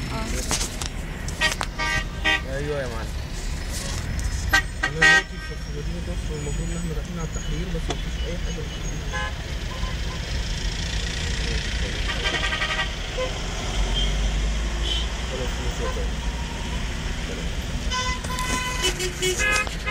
ايوه يا معلم انا دلوقتي في مدينة نصر والمفروض ان احنا رايحين على التحرير بس مفيش اي حاجة خلاص ماشي يا فندم. سلام.